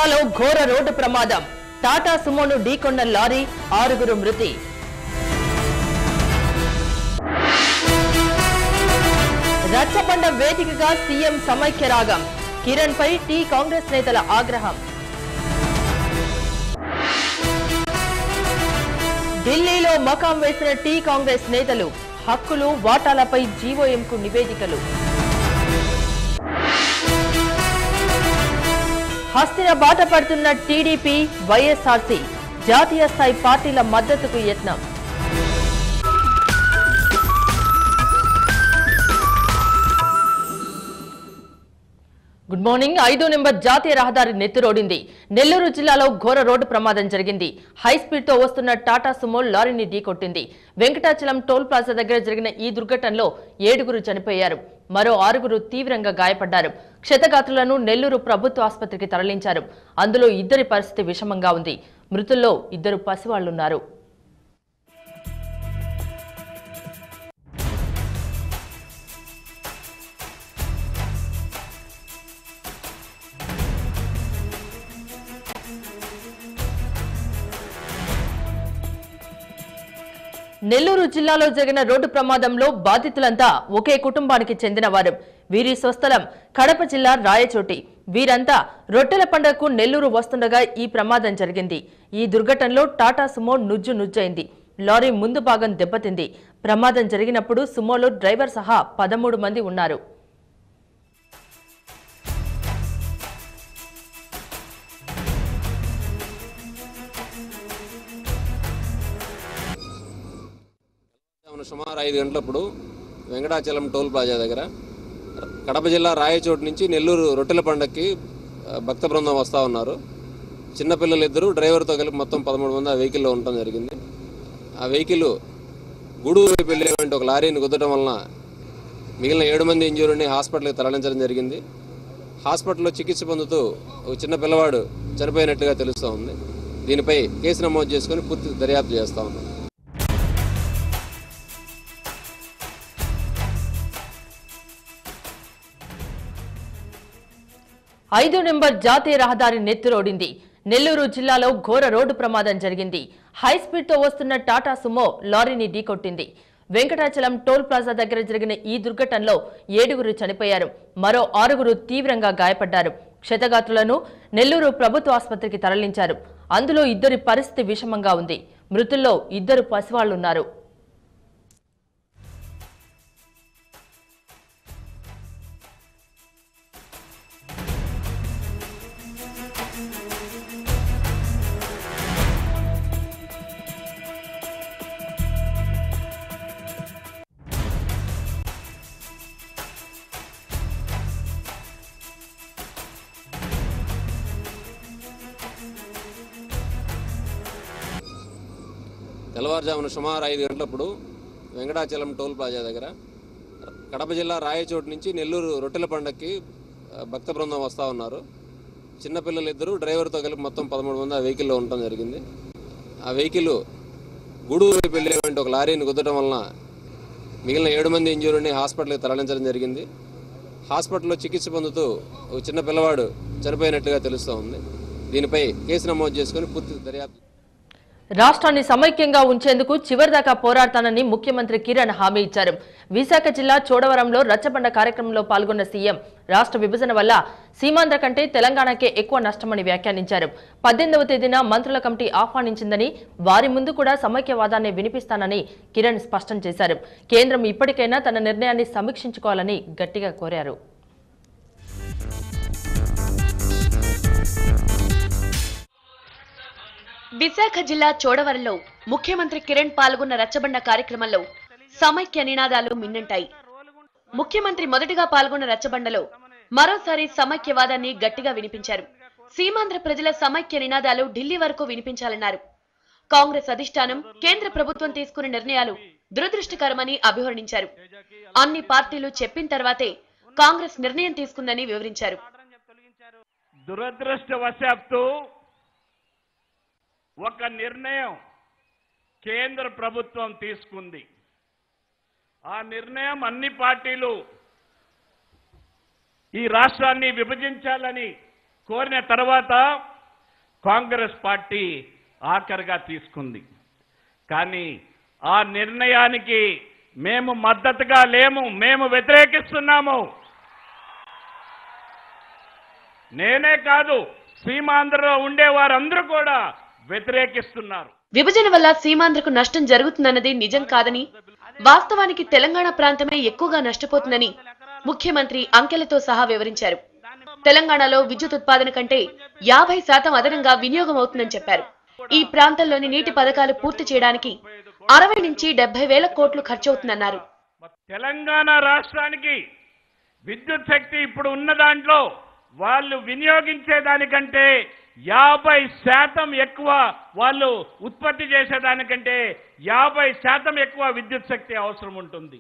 జిల్లాలో ఘోర రోడ్డు ప్రమాదం టాటా సుమోను ఢీకొన్న లారీ ఆరుగురు మృతి రచ్చబండ వేదికగా సీఎం సమైక్య రాగం కిరణ్ పై టీ కాంగ్రెస్ నేతల ఆగ్రహం ఢిల్లీలో మకాం వేసిన టీ కాంగ్రెస్ నేతలు హక్కులు వాటాలపై జీవోఎంకు నివేదికలు హస్తిన బాట పడుతున్న టీడీపీ వైఎస్ఆర్సీ జాతీయ స్థాయి పార్టీల మద్దతుకు యత్నం గుడ్ మార్నింగ్ ఐదో నెంబర్ జాతీయ రహదారి నెత్తురోడింది నెల్లూరు జిల్లాలో ఘోర రోడ్డు ప్రమాదం జరిగింది హై స్పీడ్ తో వస్తున్న టాటా సుమో లారీని ఢీకొట్టింది వెంకటాచలం టోల్ ప్లాజా దగ్గర జరిగిన ఈ దుర్ఘటనలో ఏడుగురు చనిపోయారు మరో ఆరుగురు తీవ్రంగా గాయపడ్డారు క్షతగాత్రులను నెల్లూరు ప్రభుత్వ ఆసుపత్రికి తరలించారు అందులో ఇద్దరి పరిస్థితి విషమంగా ఉంది మృతుల్లో ఇద్దరు పసివాళ్లున్నారు నెల్లూరు జిల్లాలో జరిగిన రోడ్డు ప్రమాదంలో బాధితులంతా ఒకే కుటుంబానికి చెందినవారు వీరి స్వస్థలం కడప జిల్లా రాయచోటి వీరంతా రొట్టెల పండుగకు నెల్లూరు వస్తుండగా ఈ ప్రమాదం జరిగింది ఈ దుర్ఘటనలో టాటా సుమో నుజ్జు నుజ్జైంది లారీ ముందు భాగం దెబ్బతింది ప్రమాదం జరిగినప్పుడు సుమోలో డ్రైవర్ సహా పదమూడు మంది ఉన్నారు అవును సుమారు ఐదు గంటలప్పుడు వెంకటాచలం టోల్ ప్లాజా దగ్గర కడప జిల్లా రాయచోటు నుంచి నెల్లూరు రొట్టెల పండక్కి ఆ, భక్త బృందం వస్తూ ఉన్నారు చిన్నపిల్లలు ఇద్దరు డ్రైవర్తో కలిపి మొత్తం పదమూడు మంది ఆ వెహికల్లో ఉండటం జరిగింది ఆ వెహికల్ గూడూరు వైపు వెళ్ళేటువంటి ఒక లారీని గుద్దడం వలన మిగిలిన ఏడు మంది ఇంజూరీని హాస్పిటల్కి తరలించడం జరిగింది హాస్పిటల్లో చికిత్స పొందుతూ ఒక చిన్న పిల్లవాడు చనిపోయినట్టుగా తెలుస్తూ ఉంది దీనిపై కేసు నమోదు చేసుకొని పూర్తి దర్యాప్తు చేస్తూ ఉన్నాం ఐదు నెంబర్ జాతీయ రహదారి నెత్తురోడింది నెల్లూరు జిల్లాలో ఘోర రోడ్డు ప్రమాదం జరిగింది హై స్పీడ్ తో వస్తున్న టాటా సుమో లారీని ఢీకొట్టింది వెంకటాచలం టోల్ ప్లాజా దగ్గర జరిగిన ఈ దుర్ఘటనలో ఏడుగురు చనిపోయారు మరో ఆరుగురు తీవ్రంగా గాయపడ్డారు క్షతగాత్రులను నెల్లూరు ప్రభుత్వ ఆసుపత్రికి తరలించారు అందులో ఇద్దరి పరిస్థితి విషమంగా ఉంది మృతుల్లో ఇద్దరు పసివాళ్లున్నారు తెల్లవారుజామున సుమారు ఐదు గంటలప్పుడు వెంకటాచలం టోల్ ప్లాజా దగ్గర కడప జిల్లా రాయచోటు నుంచి నెల్లూరు రొట్టెల పండక్కి ఆ, భక్త బృందం వస్తూ ఉన్నారు చిన్నపిల్లలు ఇద్దరు డ్రైవర్తో కలిపి మొత్తం పదమూడు మంది ఆ వెహికల్లో ఉండటం జరిగింది ఆ వెహికల్ గూడూరు వైపు వెళ్ళేటువంటి ఒక లారీని గుద్దడం వలన మిగిలిన ఏడు మంది ఇంజూరీని హాస్పిటల్కి తరలించడం జరిగింది హాస్పిటల్లో చికిత్స పొందుతూ ఒక చిన్న పిల్లవాడు చనిపోయినట్టుగా తెలుస్తూ ఉంది దీనిపై కేసు నమోదు చేసుకొని పూర్తి దర్యాప్తు రాష్ట్రాన్ని సమైక్యంగా ఉంచేందుకు చివరిదాకా పోరాడతానని ముఖ్యమంత్రి కిరణ్ హామీ ఇచ్చారు విశాఖ జిల్లా చోడవరంలో రచ్చబండ కార్యక్రమంలో పాల్గొన్న సీఎం రాష్ట్ర విభజన వల్ల సీమాంధ్ర కంటే తెలంగాణకే ఎక్కువ నష్టమని వ్యాఖ్యానించారు పద్దెనిమిదవ తేదీన మంత్రుల కమిటీ ఆహ్వానించిందని వారి ముందు కూడా సమైక్యవాదాన్ని వినిపిస్తానని కిరణ్ స్పష్టం చేశారు కేంద్రం ఇప్పటికైనా తన నిర్ణయాన్ని సమీక్షించుకోవాలని గట్టిగా కోరారు విశాఖ జిల్లా చోడవరంలో ముఖ్యమంత్రి కిరణ్ పాల్గొన్న రచ్చబండ కార్యక్రమంలో సమైక్య నినాదాలు మిన్నంటాయి ముఖ్యమంత్రి మొదటిగా పాల్గొన్న రచ్చబండలో మరోసారి సమైక్యవాదాన్ని గట్టిగా వినిపించారు సీమాంధ్ర ప్రజల సమైక్య నినాదాలు ఢిల్లీ వరకు వినిపించాలన్నారు కాంగ్రెస్ అధిష్టానం కేంద్ర ప్రభుత్వం తీసుకున్న నిర్ణయాలు దురదృష్టకరమని అభివర్ణించారు అన్ని పార్టీలు చెప్పిన తర్వాతే కాంగ్రెస్ నిర్ణయం తీసుకుందని వివరించారు దురదృష్టవశాత్తు ఒక నిర్ణయం కేంద్ర ప్రభుత్వం తీసుకుంది ఆ నిర్ణయం అన్ని పార్టీలు ఈ రాష్ట్రాన్ని విభజించాలని కోరిన తర్వాత కాంగ్రెస్ పార్టీ ఆఖరిగా తీసుకుంది కానీ ఆ నిర్ణయానికి మేము మద్దతుగా లేము మేము వ్యతిరేకిస్తున్నాము నేనే కాదు సీమాంధ్రలో ఉండే వారందరూ కూడా వ్యతిరేకిస్తున్నారు విభజన వల్ల సీమాంధ్రకు నష్టం జరుగుతుందన్నది నిజం కాదని వాస్తవానికి తెలంగాణ ప్రాంతమే ఎక్కువగా నష్టపోతుందని ముఖ్యమంత్రి అంకెలతో సహా వివరించారు తెలంగాణలో విద్యుత్ ఉత్పాదన కంటే యాభై శాతం అదనంగా వినియోగం అవుతుందని చెప్పారు ఈ ప్రాంతంలోని నీటి పథకాలు పూర్తి చేయడానికి అరవై నుంచి డెబ్బై వేల కోట్లు ఖర్చవుతుందన్నారు తెలంగాణ రాష్ట్రానికి విద్యుత్ శక్తి ఇప్పుడు ఉన్న దాంట్లో వాళ్ళు వినియోగించే దానికంటే యాభై శాతం ఎక్కువ వాళ్ళు ఉత్పత్తి చేసేదానికంటే యాభై శాతం ఎక్కువ విద్యుత్ శక్తి అవసరం ఉంటుంది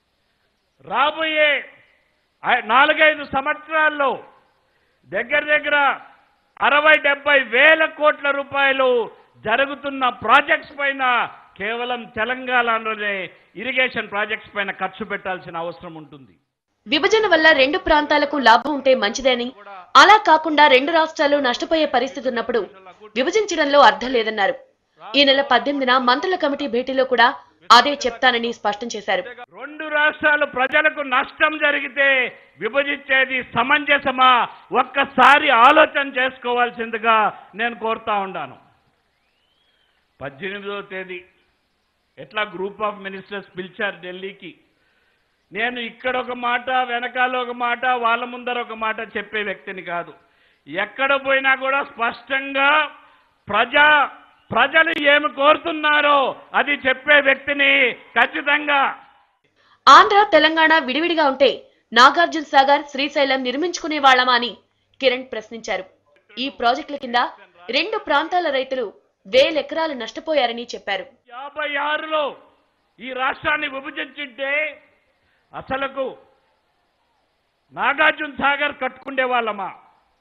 రాబోయే ఐ- నాలుగైదు సంవత్సరాల్లో దగ్గర దగ్గర అరవై డెబ్బై వేల కోట్ల రూపాయలు జరుగుతున్న ప్రాజెక్ట్స్ పైన కేవలం తెలంగాణలోనే ఇరిగేషన్ ప్రాజెక్ట్స్ పైన ఖర్చు పెట్టాల్సిన అవసరం ఉంటుంది విభజన వల్ల రెండు ప్రాంతాలకు లాభం ఉంటే మంచిదని అలా కాకుండా రెండు రాష్ట్రాలు నష్టపోయే పరిస్థితి ఉన్నప్పుడు విభజించడంలో అర్థం లేదన్నారు ఈ నెల పద్దెనిమిదిన మంత్రుల కమిటీ భేటీలో కూడా అదే చెప్తానని స్పష్టం చేశారు రెండు రాష్ట్రాలు ప్రజలకు నష్టం జరిగితే విభజించేది సమంజసమా ఒక్కసారి ఆలోచన చేసుకోవాల్సిందిగా నేను కోరుతా ఉన్నాను పద్దెనిమిదవ తేదీ ఎట్లా గ్రూప్ ఆఫ్ మినిస్టర్స్ పిలిచారు ఢిల్లీకి నేను ఇక్కడ ఒక మాట వెనకాల ఒక మాట వాళ్ళ ముందర ఒక మాట చెప్పే వ్యక్తిని కాదు ఎక్కడ పోయినా కూడా స్పష్టంగా ప్రజా ప్రజలు ఏమి కోరుతున్నారో అది చెప్పే వ్యక్తిని ఖచ్చితంగా ఆంధ్ర తెలంగాణ విడివిడిగా ఉంటే నాగార్జున సాగర్ శ్రీశైలం నిర్మించుకునే వాళ్ళమా అని కిరణ్ ప్రశ్నించారు ఈ ప్రాజెక్టుల కింద రెండు ప్రాంతాల రైతులు వేలెకరాలు నష్టపోయారని చెప్పారు యాభై ఆరులో ఈ రాష్ట్రాన్ని విభజించుంటే అసలుకు నాగార్జున సాగర్ కట్టుకుండే వాళ్ళమా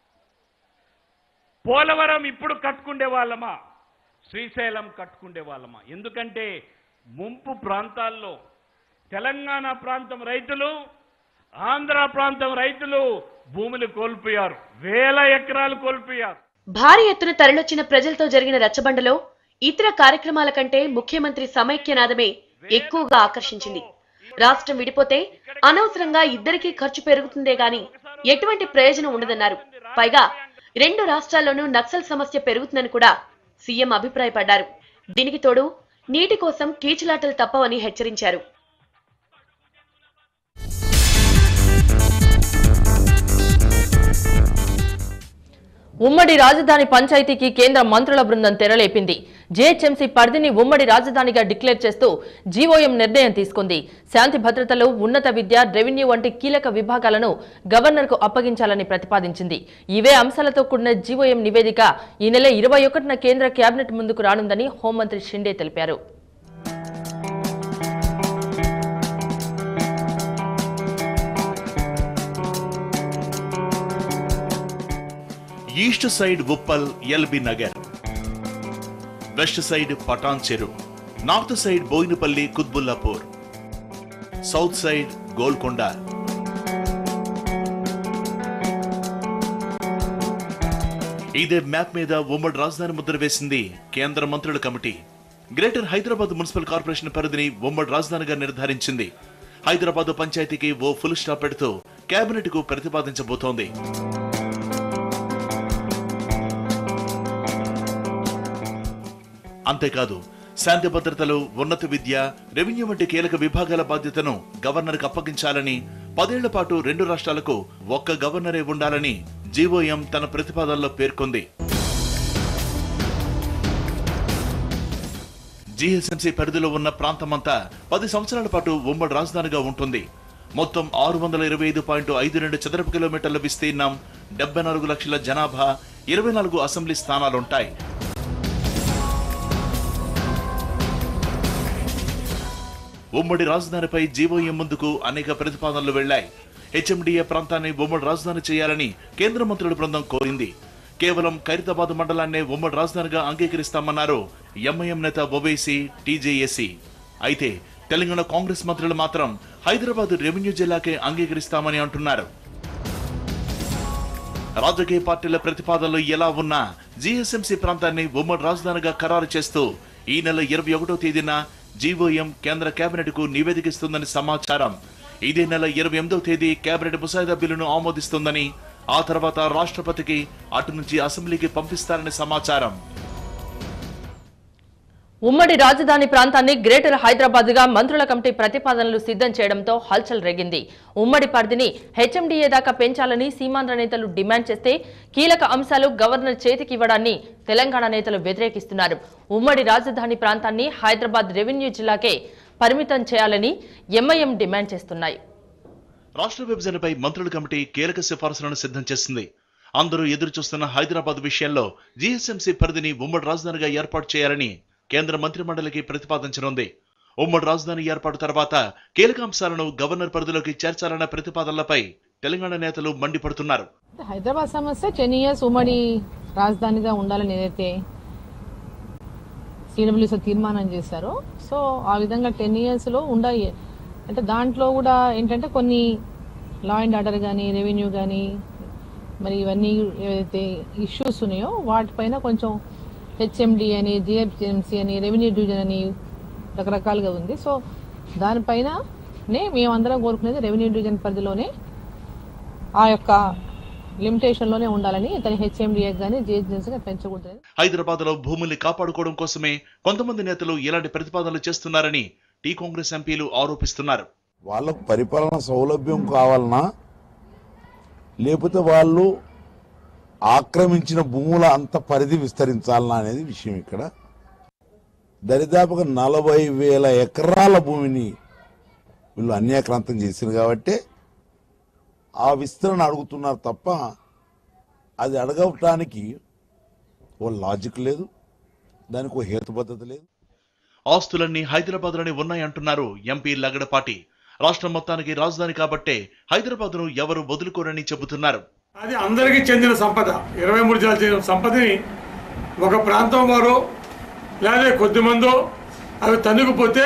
పోలవరం ఇప్పుడు కట్టుకుండే వాళ్ళమా శ్రీశైలం కట్టుకుండే వాళ్ళమా ఎందుకంటే ముంపు ప్రాంతాల్లో తెలంగాణ ప్రాంతం రైతులు ఆంధ్ర ప్రాంతం రైతులు భూములు కోల్పోయారు వేల ఎకరాలు కోల్పోయారు భారీ ఎత్తున తరలొచ్చిన ప్రజలతో జరిగిన రచ్చబండలో ఇతర కార్యక్రమాల కంటే ముఖ్యమంత్రి సమైక్యనాదమే ఎక్కువగా ఆకర్షించింది రాష్ట్రం విడిపోతే అనవసరంగా ఇద్దరికీ ఖర్చు పెరుగుతుందే గాని ఎటువంటి ప్రయోజనం ఉండదన్నారు పైగా రెండు రాష్ట్రాల్లోనూ నక్సల్ సమస్య పెరుగుతుందని కూడా సీఎం అభిప్రాయపడ్డారు దీనికి తోడు నీటి కోసం కీచులాటలు తప్పవని హెచ్చరించారు ఉమ్మడి రాజధాని పంచాయతీకి కేంద్ర మంత్రుల బృందం తెరలేపింది జీహెచ్ఎంసీ పరిధిని ఉమ్మడి రాజధానిగా డిక్లేర్ చేస్తూ జీఓఎం నిర్ణయం తీసుకుంది శాంతి భద్రతలు ఉన్నత విద్య రెవెన్యూ వంటి కీలక విభాగాలను గవర్నర్కు అప్పగించాలని ప్రతిపాదించింది ఇవే అంశాలతో కూడిన జీఓఎం నివేదిక ఈ నెల ఇరవై ఒకటిన కేంద్ర కేబినెట్ ముందుకు రానుందని హోంమంత్రి షిండే తెలిపారు east side Uppal LB Nagar west side Patancheru north side Bowenpally Qutbullapur south side Golconda ఇదే మ్యాప్ మీద ఉమ్మడి రాజధాని ముద్ర వేసింది కేంద్ర మంత్రుల committee greater Hyderabad municipal corporation పరిధిని ఉమ్మడి రాజధానిగా నిర్ధారించింది హైదరాబాద్ పంచాయతీకి ఓ ఫుల్ స్టాప్ పెడుతూ కేబినెట్ కు ప్రతిపాదించబోతోంది అంతేకాదు శాంతి భద్రతలు ఉన్నత విద్య రెవెన్యూ వంటి కీలక విభాగాల బాధ్యతను గవర్నర్కు అప్పగించాలని పదేళ్ల పాటు రెండు రాష్ట్రాలకు ఒక్క గవర్నరే ఉండాలని జీవోఎం తన ప్రతిపాదనలో పేర్కొంది జీహెచ్ఎంసీ పరిధిలో ఉన్న ప్రాంతమంతా పది సంవత్సరాల పాటు ఉమ్మడి రాజధానిగా ఉంటుంది మొత్తం ఆరు వందల ఇరవై ఐదు పాయింట్ ఐదు రెండు చదరపు కిలోమీటర్ల విస్తీర్ణం డెబ్బై నాలుగు లక్షల జనాభా ఇరవై నాలుగు అసెంబ్లీ స్థానాలుంటాయి ఉమ్మడి రాజధానిపై జీవోఎం ముందుకు అనేక ప్రతిపాదనలు వెళ్లాయి హెచ్ఎండిఏ ప్రాంతాన్ని ఉమ్మడి రాజధాని చేయాలని కేంద్ర మంత్రుల బృందం కోరింది కేవలం ఖైరతాబాద్ మండలాన్నే ఉమ్మడి రాజధానిగా అంగీకరిస్తామన్నారు ఎంఐఎం నేత ఓవైసీ టీజేఏసీ అయితే తెలంగాణ కాంగ్రెస్ మంత్రులు మాత్రం హైదరాబాద్ రెవెన్యూ జిల్లాకే అంగీకరిస్తామని అంటున్నారు రాజకీయ పార్టీల ప్రతిపాదనలు ఎలా ఉన్నా జీఎస్ఎంసీ ప్రాంతాన్ని ఉమ్మడి రాజధానిగా ఖరారు చేస్తూ ఈ నెల ఇరవై ఒకటో తేదీన జీవోఎం కేంద్ర కేబినెట్ కు నివేదికిస్తుందని సమాచారం ఇదే నెల ఇరవై ఎనిమిదో తేదీ కేబినెట్ ముసాయిదా బిల్లును ఆమోదిస్తుందని ఆ తర్వాత రాష్ట్రపతికి అటు నుంచి అసెంబ్లీకి పంపిస్తారని సమాచారం ఉమ్మడి రాజధాని ప్రాంతాన్ని గ్రేటర్ హైదరాబాద్ గా మంత్రుల కమిటీ ప్రతిపాదనలు సిద్ధం చేయడంతో హల్చల్ రేగింది ఉమ్మడి పరిధిని హెచ్ఎండిఏ దాకా పెంచాలని సీమాంధ్ర నేతలు డిమాండ్ చేస్తే కీలక అంశాలు గవర్నర్ చేతికి ఇవ్వడాన్ని తెలంగాణ నేతలు వ్యతిరేకిస్తున్నారు ఉమ్మడి రాజధాని ప్రాంతాన్ని హైదరాబాద్ రెవెన్యూ జిల్లాకే పరిమితం చేయాలని ఎంఐఎం డిమాండ్ చేస్తున్నాయి రాష్ట్ర విభజనపై మంత్రుల కమిటీ కీలక సిఫార్సులను సిద్ధం చేసింది అందరూ ఎదురు చూస్తున్న హైదరాబాద్ విషయంలో జీఎస్ఎంసీ పరిధిని ఉమ్మడి రాజధానిగా ఏర్పాటు చేయాలని కేంద్ర మంత్రిమండలికి ప్రతిపాదించనుంది ఉమ్మడి రాజధాని ఏర్పాటు తర్వాత కీలక అంశాలను గవర్నర్ పరిధిలోకి చేర్చాలన్న ప్రతిపాదనలపై తెలంగాణ నేతలు మండిపడుతున్నారు హైదరాబాద్ సమస్య టెన్ ఇయర్స్ ఉమ్మడి రాజధానిగా ఉండాలని ఏదైతే సిడబ్ల్యూసీ తీర్మానం చేశారో సో ఆ విధంగా టెన్ ఇయర్స్లో ఉండాలి అంటే దాంట్లో కూడా ఏంటంటే కొన్ని లా అండ్ ఆర్డర్ కానీ రెవెన్యూ కానీ మరి ఇవన్నీ ఏవైతే ఇష్యూస్ ఉన్నాయో వాటిపైన కొంచెం హెచ్ఎండి అని జిహెచ్ఎంసి అని రెవెన్యూ డివిజన్ అని రకరకాలుగా ఉంది సో దానిపైననే మేమందరం కోరుకునేది రెవెన్యూ డివిజన్ పరిధిలోనే ఆ యొక్క లిమిటేషన్లోనే ఉండాలని ఇతని హెచ్ఎండిఏ కానీ జిహెచ్ఎంసీ పెంచకూడదు హైదరాబాద్ లో భూముల్ని కాపాడుకోవడం కోసమే కొంతమంది నేతలు ఇలాంటి ప్రతిపాదనలు చేస్తున్నారని టీ కాంగ్రెస్ ఎంపీలు ఆరోపిస్తున్నారు వాళ్ళకు పరిపాలన సౌలభ్యం కావాలనా లేకపోతే వాళ్ళు ఆక్రమించిన భూముల అంత పరిధి విస్తరించాలనా అనేది విషయం ఇక్కడ దరిదాపుగా నలభై వేల ఎకరాల భూమిని వీళ్ళు అన్యాక్రాంతం చేసింది కాబట్టి ఆ విస్తరణ అడుగుతున్నారు తప్ప అది అడగటానికి ఓ లాజిక్ లేదు దానికి ఓ హేతుబద్ధత లేదు ఆస్తులన్నీ హైదరాబాద్ లోనే ఉన్నాయంటున్నారు ఎంపీ లగడపాటి రాష్ట్రం మొత్తానికి రాజధాని కాబట్టే హైదరాబాద్ ను ఎవరు వదులుకోరని చెబుతున్నారు అది అందరికీ చెందిన సంపద ఇరవై మూడు జిల్లాలకు చెందిన సంపదని ఒక ప్రాంతం వారు లేదా కొద్ది మందో అవి తన్నుకుపోతే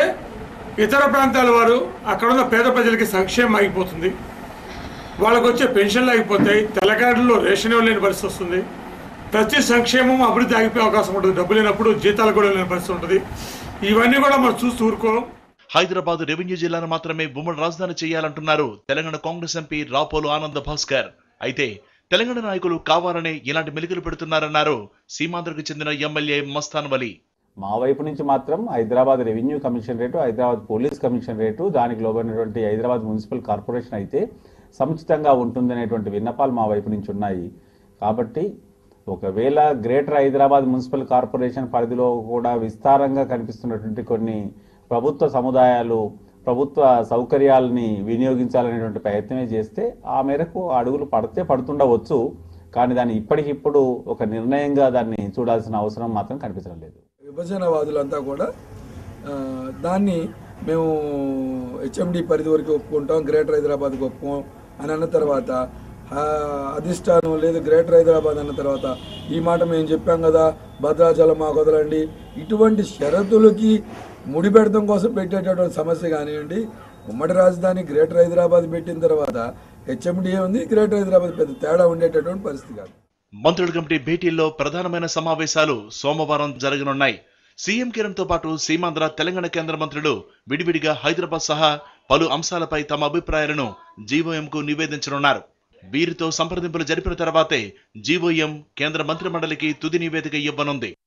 ఇతర ప్రాంతాల వారు అక్కడున్న పేద ప్రజలకి సంక్షేమం ఆగిపోతుంది వాళ్ళకు వచ్చే పెన్షన్లు ఆగిపోతాయి తెల్లగాడుల్లో రేషన్ ఇవ్వలేని పరిస్థితి వస్తుంది ప్రతి సంక్షేమం అభివృద్ధి ఆగిపోయే అవకాశం ఉంటుంది డబ్బు లేనప్పుడు జీతాలు కూడా లేని పరిస్థితి ఉంటుంది ఇవన్నీ కూడా మనం చూస్తూ ఊరుకోం హైదరాబాద్ రెవెన్యూ జిల్లాను మాత్రమే ఉమ్మడి రాజధాని చేయాలంటున్నారు తెలంగాణ కాంగ్రెస్ ఎంపీ రాపోలు ఆనంద భాస్కర్ అయితే తెలంగాణ నాయకులు కావాలనే ఇలాంటి మెలికలు పెడుతున్నారన్నారు సీమాంధ్రకు చెందిన ఎమ్మెల్యే మస్తాన్ వలి మా వైపు నుంచి మాత్రం Hyderabad revenue commissionerate Hyderabad police commissionerate దానికి లోబడినటువంటి హైదరాబాద్ మున్సిపల్ కార్పొరేషన్ అయితే సముచితంగా ఉంటుందనేటువంటి విన్నపాలు మా వైపు నుంచి ఉన్నాయి కాబట్టి ఒకవేళ గ్రేటర్ హైదరాబాద్ మున్సిపల్ కార్పొరేషన్ పరిధిలో కూడా విస్తారంగా కనిపిస్తున్నటువంటి కొన్ని ప్రభుత్వ సముదాయాలు ప్రభుత్వ సౌకర్యాలని వినియోగించాలనేటువంటి ప్రయత్నమే చేస్తే ఆ మేరకు అడుగులు పడితే పడుతుండవచ్చు కానీ దాన్ని ఇప్పటికిప్పుడు ఒక నిర్ణయంగా దాన్ని చూడాల్సిన అవసరం మాత్రం కనిపించడం లేదు విభజనవాదులంతా కూడా ఆ, దాన్ని మేము హెచ్ఎండి పరిధి వరకు ఒప్పుకుంటాం గ్రేటర్ హైదరాబాద్కి ఒప్పుకోం అని అన్న తర్వాత ఆ, అధిష్టానం లేదు గ్రేటర్ హైదరాబాద్ అన్న తర్వాత ఈ మాట మేము చెప్పాం కదా భద్రాచలం మాకు వదలండి ఇటువంటి షరతులకి ముడిపెడతం కోసం పెట్టేటటువంటి సమస్య కానివ్వండి ఉమ్మడి రాజధాని గ్రేటర్ హైదరాబాద్ పెట్టిన తర్వాత హెచ్ఎండిఏ ఉంది గ్రేటర్ హైదరాబాద్ పెద్ద తేడా ఉండేటటువంటి పరిస్థితి కాదు మంత్రుల కమిటీ భేటీల్లో ప్రధానమైన సమావేశాలు సోమవారం జరగనున్నాయి సీఎం కిరణ్ తో పాటు సీమాంధ్ర తెలంగాణ కేంద్ర మంత్రులు విడివిడిగా హైదరాబాద్ సహా పలు అంశాలపై తమ అభిప్రాయాలను జీవోఎంకు నివేదించనున్నారు వీరితో సంప్రదింపులు జరిపిన తర్వాతే జీవోఎం కేంద్ర మంత్రిమండలికి తుది నివేదిక ఇవ్వనుంది